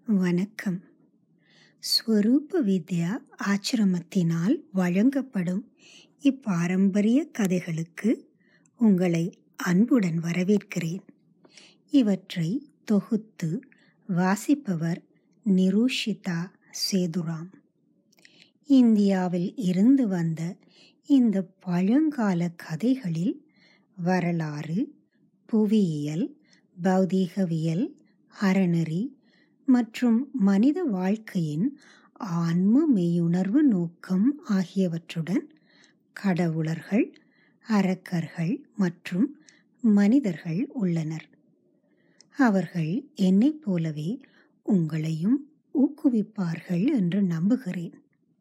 வணக்கம் ஸ்வரூப வித்யா ஆச்சிரமத்தினால் வழங்கப்படும் இப்பாரம்பரிய கதைகளுக்கு உங்களை அன்புடன் வரவேற்கிறேன் இவற்றை தொகுத்து வாசிப்பவர் நிரூஷிதா சேதுராம் இந்தியாவில் இருந்து வந்த இந்த பழங்கால கதைகளில் வரலாறு புவியியல் பௌதீகவியல் அறநெறி மற்றும் மனித வாழ்க்கையின் ஆன்ம மெய்யுணர்வு நோக்கம் ஆகியவற்றுடன் கடவுளர்கள் அரக்கர்கள் மற்றும் மனிதர்கள் உள்ளனர் அவர்கள் என்னைப் போலவே உங்களையும் ஊக்குவிப்பார்கள் என்று நம்புகிறேன்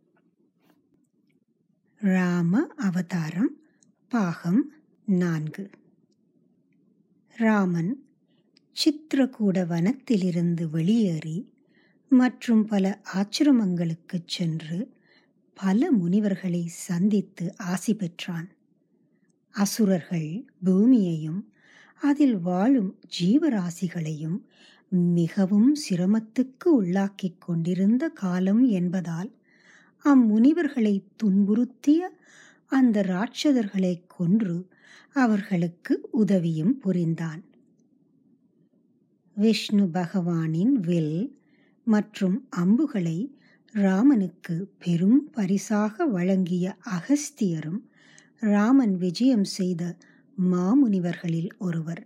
ராம அவதாரம் பாகம் நான்கு ராமன் சித்திரகூட வனத்திலிருந்து வெளியேறி மற்றும் பல ஆச்சிரமங்களுக்குச் சென்று பல முனிவர்களை சந்தித்து ஆசி பெற்றான் அசுரர்கள் பூமியையும் அதில் வாழும் ஜீவராசிகளையும் மிகவும் சிரமத்துக்கு உள்ளாக்கிக் கொண்டிருந்த காலம் என்பதால் அம்முனிவர்களை துன்புறுத்திய அந்த ராட்சதர்களை கொன்று அவர்களுக்கு உதவியும் புரிந்தான் விஷ்ணு பகவானின் வில் மற்றும் அம்புகளை ராமனுக்கு பெரும் பரிசாக வழங்கிய அகஸ்தியரும் ராமன் விஜயம் செய்த மாமுனிவர்களில் ஒருவர்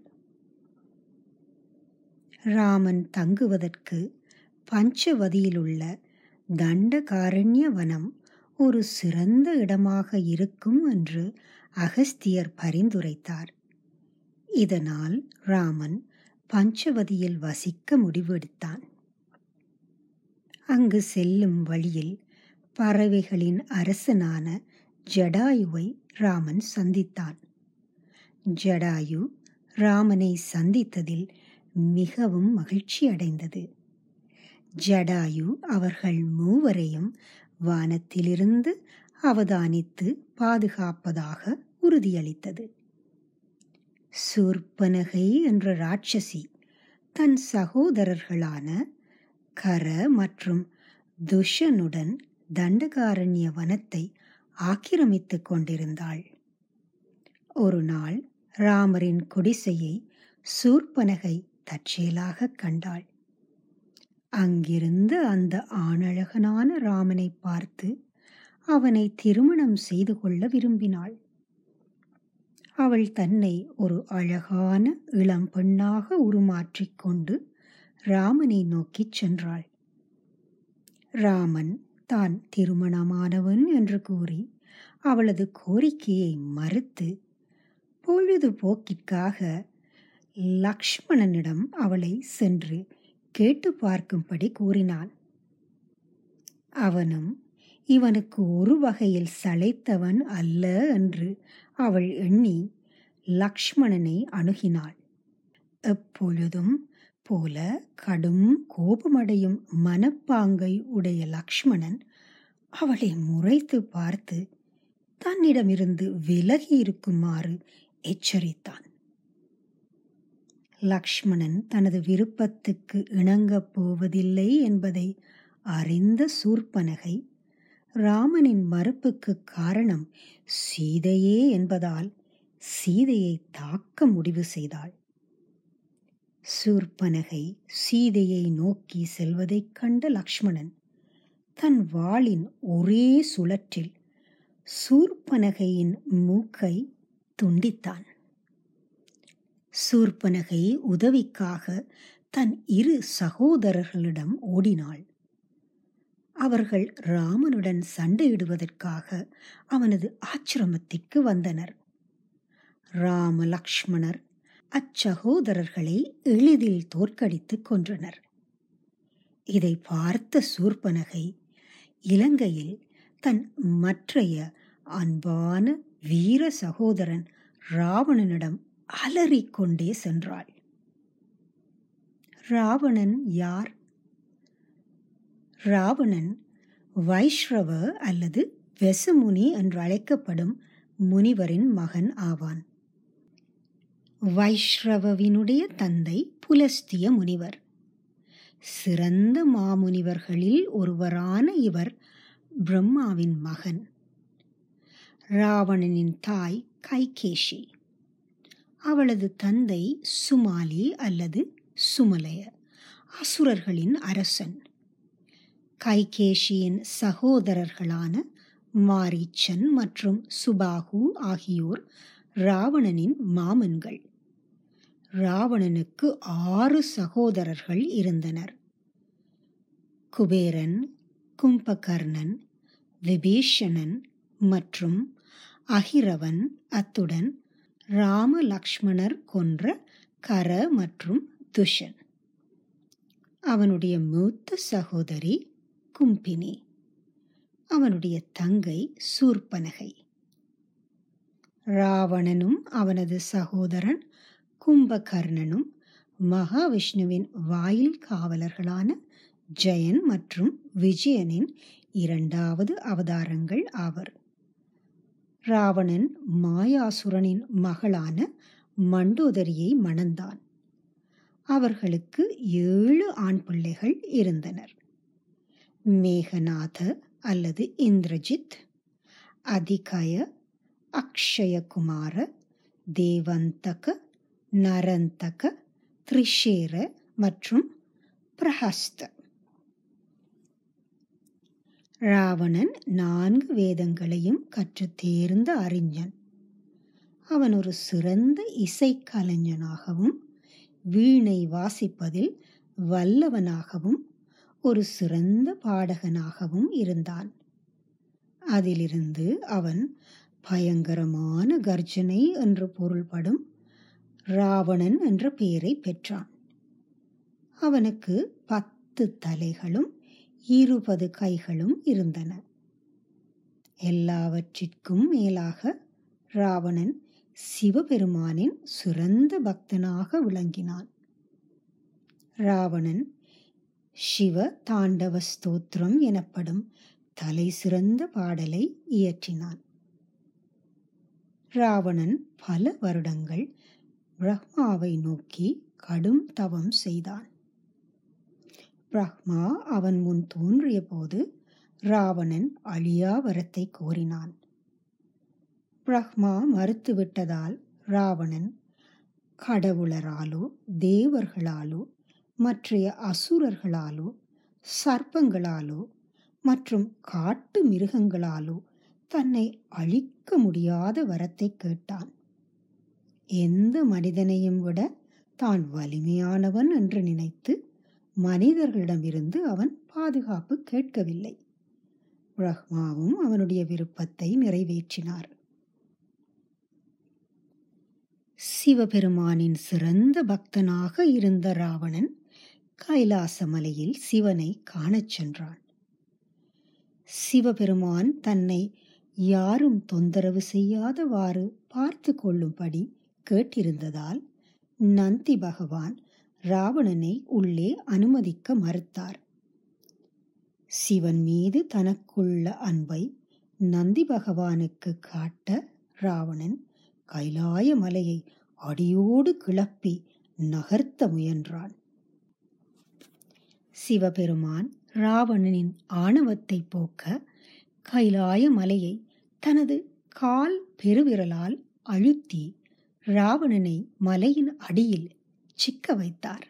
ராமன் தங்குவதற்கு பஞ்சவதியிலுள்ள தண்டகாரண்ய வனம் ஒரு சிறந்த இடமாக இருக்கும் என்று அகஸ்தியர் பரிந்துரைத்தார் இதனால் ராமன் பஞ்சவதியில் வசிக்க முடிவெடுத்தான் அங்கு செல்லும் வழியில் பறவைகளின் அரசனான ஜடாயுவை ராமன் சந்தித்தான் ஜடாயு ராமனை சந்தித்ததில் மிகவும் மகிழ்ச்சி அடைந்தது ஜடாயு அவர்கள் மூவரையும் வானத்திலிருந்து அவதானித்து பாதுகாப்பதாக உறுதியளித்தது சூர்பனகை என்ற ராட்சசி தன் சகோதரர்களான கர மற்றும் துஷனுடன் தண்டகாரண்ய வனத்தை ஆக்கிரமித்துக் கொண்டிருந்தாள் ஒரு நாள் ராமரின் குடிசையை சூர்பனகை தற்செயலாக கண்டாள் அங்கிருந்து அந்த ஆணழகனான ராமனை பார்த்து அவனை திருமணம் செய்து கொள்ள விரும்பினாள் அவள் தன்னை ஒரு அழகான இளம் பெண்ணாக உருமாற்றிக் கொண்டு ராமனை நோக்கிச் சென்றாள் ராமன் தான் திருமணமானவன் என்று கூறி அவளது கோரிக்கையை மறுத்து பொழுதுபோக்கிற்காக லக்ஷ்மணனிடம் அவளை சென்று கேட்டு பார்க்கும்படி கூறினான் அவனும் இவனுக்கு ஒரு வகையில் சளைத்தவன் அல்ல என்று அவள் எண்ணி லக்ஷ்மணனை அணுகினாள் எப்பொழுதும் போல கடும் கோபமடையும் மனப்பாங்கை உடைய லக்ஷ்மணன் அவளை முறைத்து பார்த்து தன்னிடமிருந்து விலகி இருக்குமாறு எச்சரித்தான் லக்ஷ்மணன் தனது விருப்பத்துக்கு இணங்கப் போவதில்லை என்பதை அறிந்த சூர்பனகை ராமனின் மறுப்புக்கு காரணம் சீதையே என்பதால் சீதையை தாக்க முடிவு செய்தாள் சூர்பனகை சீதையை நோக்கி செல்வதைக் கண்ட லக்ஷ்மணன் தன் வாளின் ஒரே சுழற்றில் சூர்பனகையின் மூக்கை துண்டித்தான் சூர்பனகை உதவிக்காக தன் இரு சகோதரர்களிடம் ஓடினாள் அவர்கள் ராமனுடன் சண்டையிடுவதற்காக அவனது ஆச்சிரமத்திற்கு வந்தனர் ராம லக்ஷ்மணர் அச்சகோதரர்களை எளிதில் தோற்கடித்து கொன்றனர் இதை பார்த்த சூர்பனகை இலங்கையில் தன் மற்றைய அன்பான வீர சகோதரன் ராவணனிடம் அலறிக்கொண்டே சென்றாள் ராவணன் யார் ராவணன் வைஷ்ரவ அல்லது வெசமுனி என்று அழைக்கப்படும் முனிவரின் மகன் ஆவான் வைஷ்ரவவினுடைய தந்தை புலஸ்திய முனிவர் சிறந்த மாமுனிவர்களில் ஒருவரான இவர் பிரம்மாவின் மகன் ராவணனின் தாய் கைகேஷி அவளது தந்தை சுமாலி அல்லது சுமலய அசுரர்களின் அரசன் கைகேஷியின் சகோதரர்களான மாரீச்சன் மற்றும் சுபாகு ஆகியோர் ராவணனின் மாமன்கள் ராவணனுக்கு ஆறு சகோதரர்கள் இருந்தனர் குபேரன் கும்பகர்ணன் விபீஷணன் மற்றும் அகிரவன் அத்துடன் ராம லக்ஷ்மணர் கொன்ற கர மற்றும் துஷன் அவனுடைய மூத்த சகோதரி கும்பினி அவனுடைய தங்கை சூர்பனகை ராவணனும் அவனது சகோதரன் கும்பகர்ணனும் மகாவிஷ்ணுவின் வாயில் காவலர்களான ஜெயன் மற்றும் விஜயனின் இரண்டாவது அவதாரங்கள் ஆவர் ராவணன் மாயாசுரனின் மகளான மண்டோதரியை மணந்தான் அவர்களுக்கு ஏழு ஆண் பிள்ளைகள் இருந்தனர் மேகநாத அல்லது இந்திரஜித் அதிகய அக்ஷயகுமார தேவந்தக நரந்தக திரிஷேர மற்றும் பிரஹஸ்த ராவணன் நான்கு வேதங்களையும் கற்று தேர்ந்த அறிஞன் அவன் ஒரு சிறந்த இசைக்கலைஞனாகவும் வீணை வாசிப்பதில் வல்லவனாகவும் ஒரு சிறந்த பாடகனாகவும் இருந்தான் அதிலிருந்து அவன் பயங்கரமான கர்ஜனை என்று பொருள்படும் ராவணன் என்ற பெயரை பெற்றான் அவனுக்கு பத்து தலைகளும் இருபது கைகளும் இருந்தன எல்லாவற்றிற்கும் மேலாக ராவணன் சிவபெருமானின் சிறந்த பக்தனாக விளங்கினான் ராவணன் சிவ தாண்டவ ஸ்தோத்திரம் எனப்படும் தலை சிறந்த பாடலை இயற்றினான் ராவணன் பல வருடங்கள் பிரம்மாவை நோக்கி கடும் தவம் செய்தான் பிரம்மா அவன் முன் தோன்றிய போது ராவணன் அழியா வரத்தை கோரினான் பிரம்மா மறுத்துவிட்டதால் ராவணன் கடவுளராலோ தேவர்களாலோ மற்றைய அசுரர்களாலோ சர்ப்பங்களாலோ மற்றும் காட்டு மிருகங்களாலோ தன்னை அழிக்க முடியாத வரத்தை கேட்டான் எந்த மனிதனையும் விட தான் வலிமையானவன் என்று நினைத்து மனிதர்களிடமிருந்து அவன் பாதுகாப்பு கேட்கவில்லை பிரம்மாவும் அவனுடைய விருப்பத்தை நிறைவேற்றினார் சிவபெருமானின் சிறந்த பக்தனாக இருந்த ராவணன் கைலாச மலையில் சிவனை காணச் சென்றான் சிவபெருமான் தன்னை யாரும் தொந்தரவு செய்யாதவாறு பார்த்து கொள்ளும்படி கேட்டிருந்ததால் நந்தி பகவான் ராவணனை உள்ளே அனுமதிக்க மறுத்தார் சிவன் மீது தனக்குள்ள அன்பை நந்தி பகவானுக்கு காட்ட ராவணன் கைலாய மலையை அடியோடு கிளப்பி நகர்த்த முயன்றான் சிவபெருமான் ராவணனின் ஆணவத்தை போக்க கைலாய மலையை தனது கால் பெருவிரலால் அழுத்தி ராவணனை மலையின் அடியில் சிக்க வைத்தார்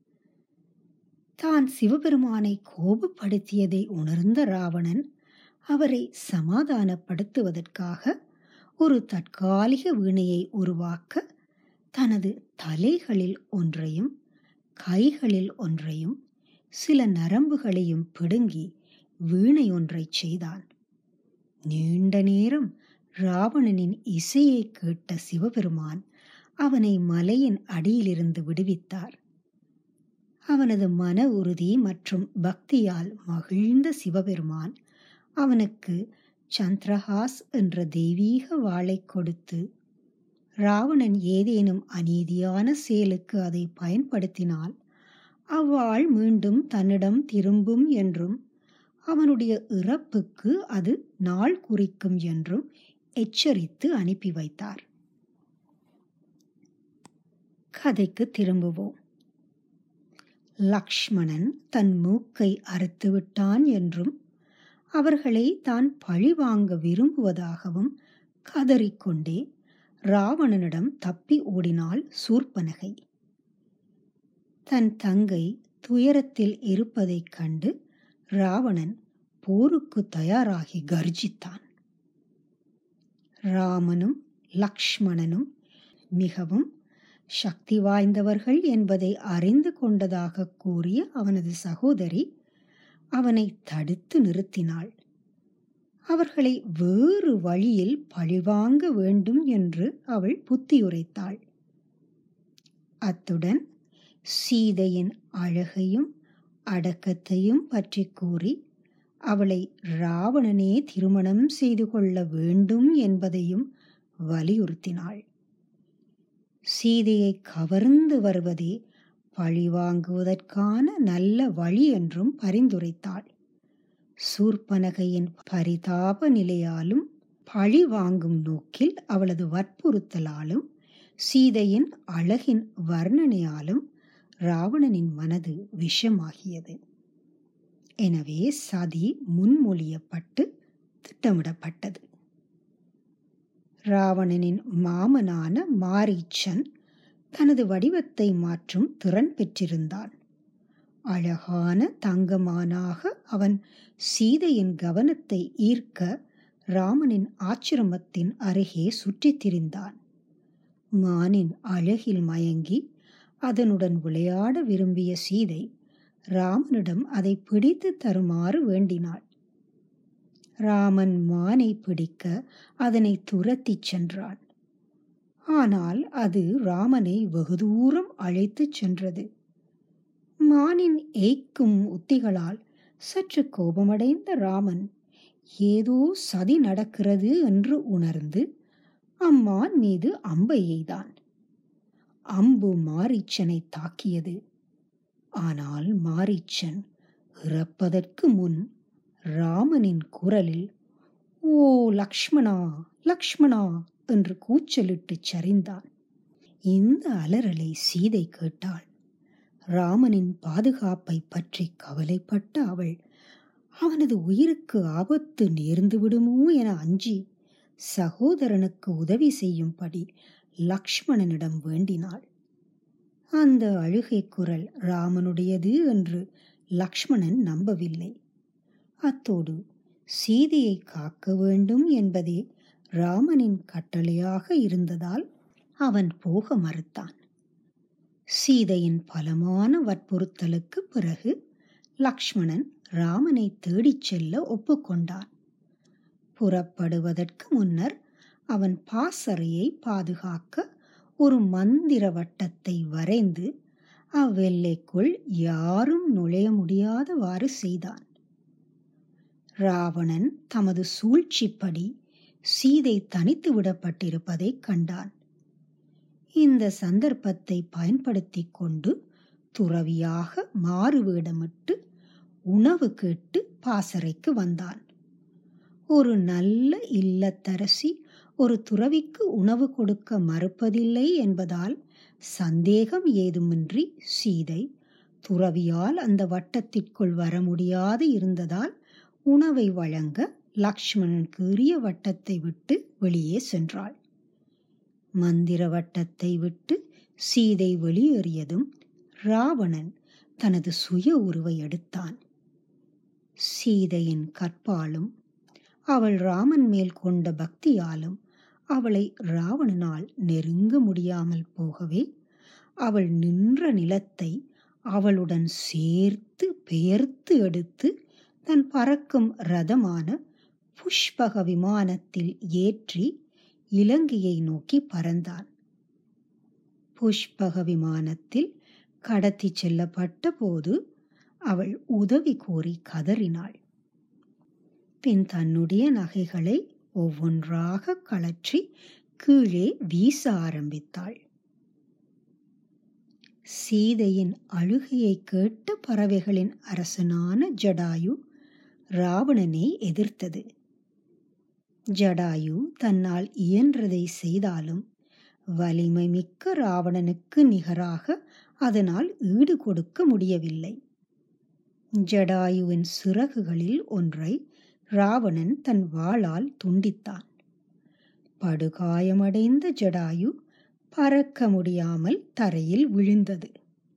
தான் சிவபெருமானை கோபப்படுத்தியதை உணர்ந்த ராவணன் அவரை சமாதானப்படுத்துவதற்காக ஒரு தற்காலிக வீணையை உருவாக்க தனது தலைகளில் ஒன்றையும் கைகளில் ஒன்றையும் சில நரம்புகளையும் பிடுங்கி வீணை ஒன்றை செய்தான் நீண்ட நேரம் ராவணனின் இசையை கேட்ட சிவபெருமான் அவனை மலையின் அடியிலிருந்து விடுவித்தார் அவனது மன உறுதி மற்றும் பக்தியால் மகிழ்ந்த சிவபெருமான் அவனுக்கு சந்திரஹாஸ் என்ற தெய்வீக வாளை கொடுத்து ராவணன் ஏதேனும் அநீதியான செயலுக்கு அதை பயன்படுத்தினால் அவ்வாள் மீண்டும் தன்னிடம் திரும்பும் என்றும் அவனுடைய இறப்புக்கு அது நாள் குறிக்கும் என்றும் எச்சரித்து அனுப்பி வைத்தார் கதைக்கு திரும்புவோம் லக்ஷ்மணன் தன் மூக்கை அறுத்துவிட்டான் என்றும் அவர்களை தான் பழிவாங்க விரும்புவதாகவும் கதறிக்கொண்டே ராவணனிடம் தப்பி ஓடினாள் சூர்பனகை தன் தங்கை துயரத்தில் இருப்பதைக் கண்டு ராவணன் போருக்கு தயாராகி கர்ஜித்தான் ராமனும் லக்ஷ்மணனும் மிகவும் சக்தி வாய்ந்தவர்கள் என்பதை அறிந்து கொண்டதாக கூறிய அவனது சகோதரி அவனை தடுத்து நிறுத்தினாள் அவர்களை வேறு வழியில் பழிவாங்க வேண்டும் என்று அவள் புத்தியுரைத்தாள் அத்துடன் சீதையின் அழகையும் அடக்கத்தையும் பற்றி கூறி அவளை ராவணனே திருமணம் செய்து கொள்ள வேண்டும் என்பதையும் வலியுறுத்தினாள் சீதையை கவர்ந்து வருவதே பழிவாங்குவதற்கான நல்ல வழி என்றும் பரிந்துரைத்தாள் சூர்பனகையின் பரிதாப நிலையாலும் பழி வாங்கும் நோக்கில் அவளது வற்புறுத்தலாலும் சீதையின் அழகின் வர்ணனையாலும் ராவணனின் மனது விஷமாகியது எனவே சதி முன்மொழியப்பட்டு திட்டமிடப்பட்டது ராவணனின் மாமனான மாரீச்சன் தனது வடிவத்தை மாற்றும் திறன் பெற்றிருந்தான் அழகான தங்கமானாக அவன் சீதையின் கவனத்தை ஈர்க்க ராமனின் ஆச்சிரமத்தின் அருகே சுற்றித் திரிந்தான் மானின் அழகில் மயங்கி அதனுடன் விளையாட விரும்பிய சீதை ராமனிடம் அதை பிடித்து தருமாறு வேண்டினாள் ராமன் மானை பிடிக்க அதனை துரத்திச் சென்றான் ஆனால் அது ராமனை வெகு தூரம் அழைத்துச் சென்றது மானின் ஏய்க்கும் உத்திகளால் சற்று கோபமடைந்த ராமன் ஏதோ சதி நடக்கிறது என்று உணர்ந்து அம்மான் மீது அம்பை எய்தான் அம்பு மாரீச்சனை தாக்கியது ஆனால் மாரீச்சன் இறப்பதற்கு முன் ராமனின் குரலில் ஓ லக்ஷ்மணா லக்ஷ்மணா என்று கூச்சலிட்டு சரிந்தான் இந்த அலறலை சீதை கேட்டாள் ராமனின் பாதுகாப்பை பற்றி கவலைப்பட்ட அவள் அவனது உயிருக்கு ஆபத்து நேர்ந்து விடுமோ என அஞ்சி சகோதரனுக்கு உதவி செய்யும்படி லக்ஷ்மணனிடம் வேண்டினாள் அந்த அழுகை குரல் ராமனுடையது என்று லக்ஷ்மணன் நம்பவில்லை அத்தோடு சீதையை காக்க வேண்டும் என்பதே ராமனின் கட்டளையாக இருந்ததால் அவன் போக மறுத்தான் சீதையின் பலமான வற்புறுத்தலுக்கு பிறகு லக்ஷ்மணன் ராமனை தேடிச் செல்ல ஒப்புக்கொண்டான் புறப்படுவதற்கு முன்னர் அவன் பாசறையை பாதுகாக்க ஒரு மந்திர வட்டத்தை வரைந்து அவ்வெல்லைக்குள் யாரும் நுழைய முடியாதவாறு செய்தான் ராவணன் தமது சூழ்ச்சிப்படி சீதை தனித்து விடப்பட்டிருப்பதை கண்டான் இந்த சந்தர்ப்பத்தை பயன்படுத்தி கொண்டு துறவியாக மாறுவேடமிட்டு உணவு கேட்டு பாசறைக்கு வந்தான் ஒரு நல்ல இல்லத்தரசி ஒரு துறவிக்கு உணவு கொடுக்க மறுப்பதில்லை என்பதால் சந்தேகம் ஏதுமின்றி சீதை துறவியால் அந்த வட்டத்திற்குள் வர முடியாது இருந்ததால் உணவை வழங்க லக்ஷ்மணன் கீறிய வட்டத்தை விட்டு வெளியே சென்றாள் மந்திர வட்டத்தை விட்டு சீதை வெளியேறியதும் ராவணன் தனது சுய உருவை எடுத்தான் சீதையின் கற்பாலும் அவள் ராமன் மேல் கொண்ட பக்தியாலும் அவளை ராவணனால் நெருங்க முடியாமல் போகவே அவள் நின்ற நிலத்தை அவளுடன் சேர்த்து பெயர்த்து எடுத்து தன் பறக்கும் ரதமான புஷ்பக விமானத்தில் ஏற்றி இலங்கையை நோக்கி பறந்தான் புஷ்பக விமானத்தில் கடத்தி செல்லப்பட்ட போது அவள் உதவி கோரி கதறினாள் பின் தன்னுடைய நகைகளை ஒவ்வொன்றாக கழற்றி கீழே வீச ஆரம்பித்தாள் சீதையின் அழுகையை கேட்ட பறவைகளின் அரசனான ஜடாயு ராவணனை எதிர்த்தது ஜடாயு தன்னால் இயன்றதை செய்தாலும் வலிமை மிக்க ராவணனுக்கு நிகராக அதனால் ஈடு கொடுக்க முடியவில்லை ஜடாயுவின் சிறகுகளில் ஒன்றை ராவணன் தன் வாளால் துண்டித்தான் படுகாயமடைந்த ஜடாயு பறக்க முடியாமல் தரையில் விழுந்தது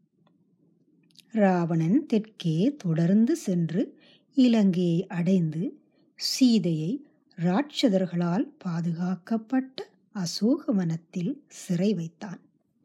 ராவணன் தெற்கே தொடர்ந்து சென்று இலங்கையை அடைந்து சீதையை ராட்சதர்களால் பாதுகாக்கப்பட்ட அசோகவனத்தில் சிறை வைத்தான்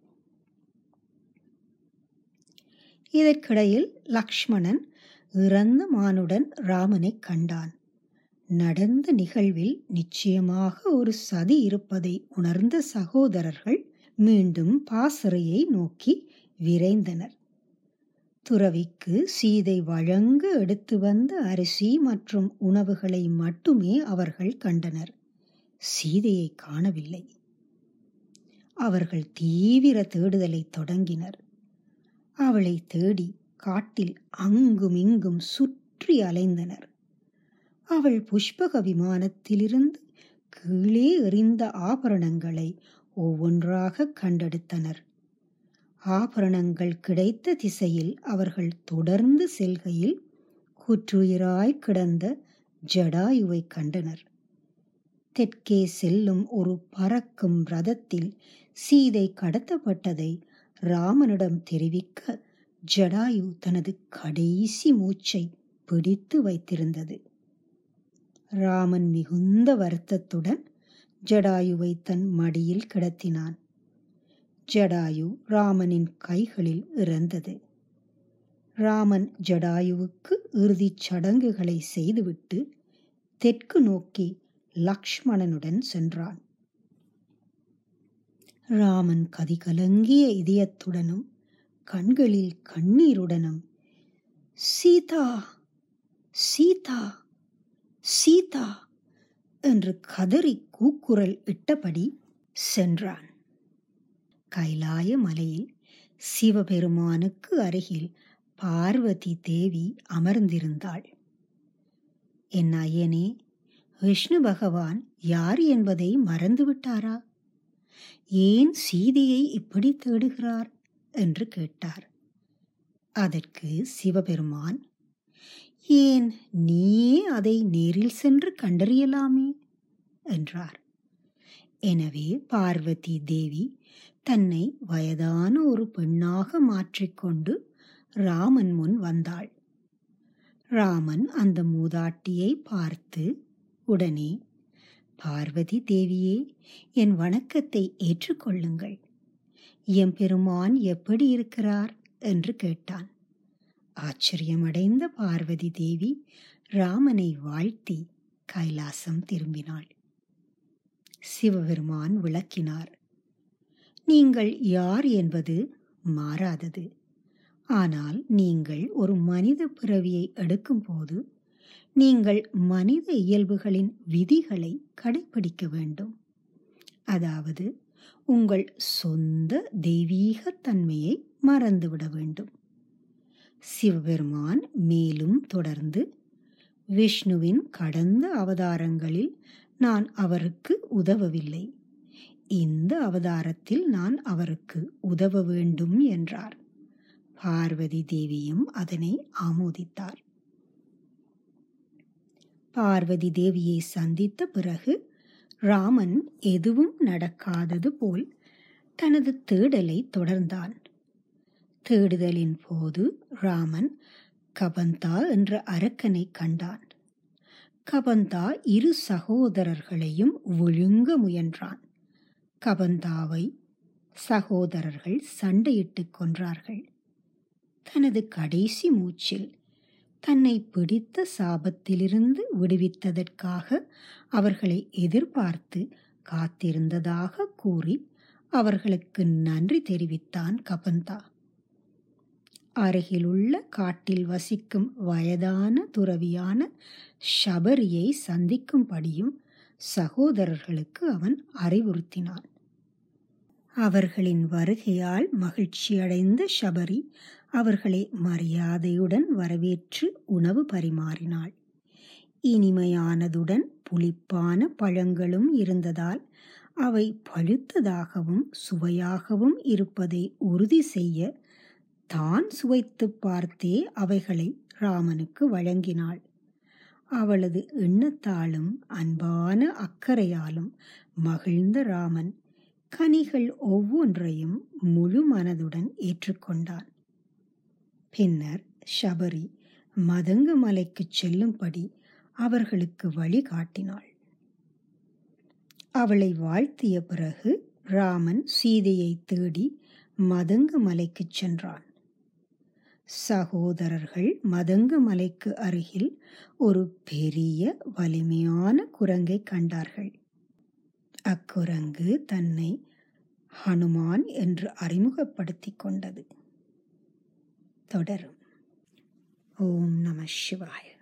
இதற்கிடையில் லக்ஷ்மணன் இறந்த மானுடன் ராமனை கண்டான் நடந்த நிகழ்வில் நிச்சயமாக ஒரு சதி இருப்பதை உணர்ந்த சகோதரர்கள் மீண்டும் பாசறையை நோக்கி விரைந்தனர் துறவிக்கு சீதை வழங்க எடுத்து வந்த அரிசி மற்றும் உணவுகளை மட்டுமே அவர்கள் கண்டனர் சீதையை காணவில்லை அவர்கள் தீவிர தேடுதலை தொடங்கினர் அவளை தேடி காட்டில் அங்கும் இங்கும் சுற்றி அலைந்தனர் அவள் புஷ்பக விமானத்திலிருந்து கீழே எறிந்த ஆபரணங்களை ஒவ்வொன்றாக கண்டெடுத்தனர் ஆபரணங்கள் கிடைத்த திசையில் அவர்கள் தொடர்ந்து செல்கையில் குற்றுயிராய் கிடந்த ஜடாயுவை கண்டனர் தெற்கே செல்லும் ஒரு பறக்கும் ரதத்தில் சீதை கடத்தப்பட்டதை ராமனிடம் தெரிவிக்க ஜடாயு தனது கடைசி மூச்சை பிடித்து வைத்திருந்தது ராமன் மிகுந்த வருத்தத்துடன் ஜடாயுவை தன் மடியில் கிடத்தினான் ஜடாயு ராமனின் கைகளில் இறந்தது ராமன் ஜடாயுவுக்கு இறுதிச் சடங்குகளை செய்துவிட்டு தெற்கு நோக்கி லக்ஷ்மணனுடன் சென்றான் ராமன் கதிகலங்கிய இதயத்துடனும் கண்களில் கண்ணீருடனும் சீதா சீதா சீதா என்று கதறி கூக்குரல் இட்டபடி சென்றான் கைலாய மலையில் சிவபெருமானுக்கு அருகில் பார்வதி தேவி அமர்ந்திருந்தாள் என் ஐயனே விஷ்ணு பகவான் யார் என்பதை மறந்துவிட்டாரா ஏன் சீதையை இப்படி தேடுகிறார் என்று கேட்டார் அதற்கு சிவபெருமான் ஏன் நீயே அதை நேரில் சென்று கண்டறியலாமே என்றார் எனவே பார்வதி தேவி தன்னை வயதான ஒரு பெண்ணாக மாற்றிக்கொண்டு ராமன் முன் வந்தாள் ராமன் அந்த மூதாட்டியை பார்த்து உடனே பார்வதி தேவியே என் வணக்கத்தை ஏற்றுக்கொள்ளுங்கள் எம்பெருமான் எப்படி இருக்கிறார் என்று கேட்டான் ஆச்சரியமடைந்த பார்வதி தேவி ராமனை வாழ்த்தி கைலாசம் திரும்பினாள் சிவபெருமான் விளக்கினார் நீங்கள் யார் என்பது மாறாதது ஆனால் நீங்கள் ஒரு மனித பிறவியை எடுக்கும்போது நீங்கள் மனித இயல்புகளின் விதிகளை கடைபிடிக்க வேண்டும் அதாவது உங்கள் சொந்த தெய்வீக தன்மையை மறந்துவிட வேண்டும் சிவபெருமான் மேலும் தொடர்ந்து விஷ்ணுவின் கடந்த அவதாரங்களில் நான் அவருக்கு உதவவில்லை இந்த அவதாரத்தில் நான் அவருக்கு உதவ வேண்டும் என்றார் பார்வதி தேவியும் அதனை ஆமோதித்தார் பார்வதி தேவியை சந்தித்த பிறகு ராமன் எதுவும் நடக்காதது போல் தனது தேடலை தொடர்ந்தான் தேடுதலின் போது ராமன் கபந்தா என்ற அரக்கனை கண்டான் கபந்தா இரு சகோதரர்களையும் விழுங்க முயன்றான் கபந்தாவை சகோதரர்கள் சண்டையிட்டுக் கொன்றார்கள் தனது கடைசி மூச்சில் தன்னை பிடித்த சாபத்திலிருந்து விடுவித்ததற்காக அவர்களை எதிர்பார்த்து காத்திருந்ததாக கூறி அவர்களுக்கு நன்றி தெரிவித்தான் கபந்தா அருகிலுள்ள காட்டில் வசிக்கும் வயதான துறவியான ஷபரியை சந்திக்கும்படியும் சகோதரர்களுக்கு அவன் அறிவுறுத்தினான் அவர்களின் வருகையால் மகிழ்ச்சியடைந்த ஷபரி அவர்களை மரியாதையுடன் வரவேற்று உணவு பரிமாறினாள் இனிமையானதுடன் புளிப்பான பழங்களும் இருந்ததால் அவை பழுத்ததாகவும் சுவையாகவும் இருப்பதை உறுதி செய்ய தான் சுவைத்துப் பார்த்தே அவைகளை ராமனுக்கு வழங்கினாள் அவளது எண்ணத்தாலும் அன்பான அக்கறையாலும் மகிழ்ந்த ராமன் கனிகள் ஒவ்வொன்றையும் முழு மனதுடன் ஏற்றுக்கொண்டான் பின்னர் ஷபரி மதங்க மலைக்குச் செல்லும்படி அவர்களுக்கு வழிகாட்டினாள் அவளை வாழ்த்திய பிறகு ராமன் சீதையை தேடி மதங்க மலைக்குச் சென்றான் சகோதரர்கள் மதங்க மலைக்கு அருகில் ஒரு பெரிய வலிமையான குரங்கை கண்டார்கள் அக்குரங்கு தன்னை ஹனுமான் என்று அறிமுகப்படுத்திக் கொண்டது தொடரும் ஓம் நம சிவாய